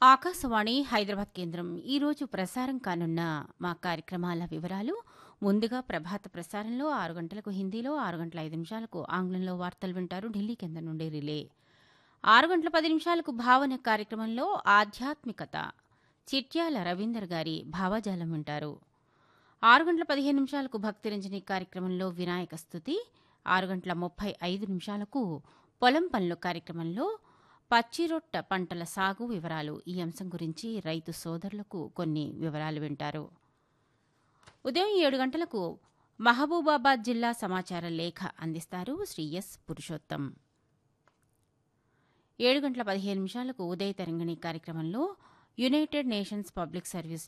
ఆకాశవాణి హైదరాబాద్ కేంద్రం ఈరోజు ప్రసారం కానున్న మా కార్యక్రమాల వివరాలు ముందుగా ప్రభాత ప్రసారంలో ఆరు గంటలకు హిందీలో ఆరు గంటల ఐదు నిమిషాలకు ఆంగ్లంలో వార్తలు వింటారు ఢిల్లీ కేంద్రం నుండి రిలే ఆరు గంటల పది నిమిషాలకు భావన కార్యక్రమంలో ఆధ్యాత్మికత చిట్యాల రవీందర్ గారి భావజాలం వింటారు ఆరు గంటల పదిహేను నిమిషాలకు భక్తిరంజని కార్యక్రమంలో వినాయక స్తుతి ఆరు గంటల ముప్పై ఐదు నిమిషాలకు పొలం పనులు కార్యక్రమంలో పచ్చిరొట్ట పంటల సాగు వివరాలు ఈ అంశం గురించి రైతు సోదరులకు కొన్ని వివరాలు వింటారు ఉదయం ఏడు గంటలకు మహబూబాబాద్ జిల్లా సమాచార లేఖ అందిస్తారు శ్రీ ఎస్ పురుషోత్తం ఏడు గంటల పదిహేను నిమిషాలకు ఉదయ తరంగిణి కార్యక్రమంలో యునైటెడ్ నేషన్స్ పబ్లిక్ సర్వీస్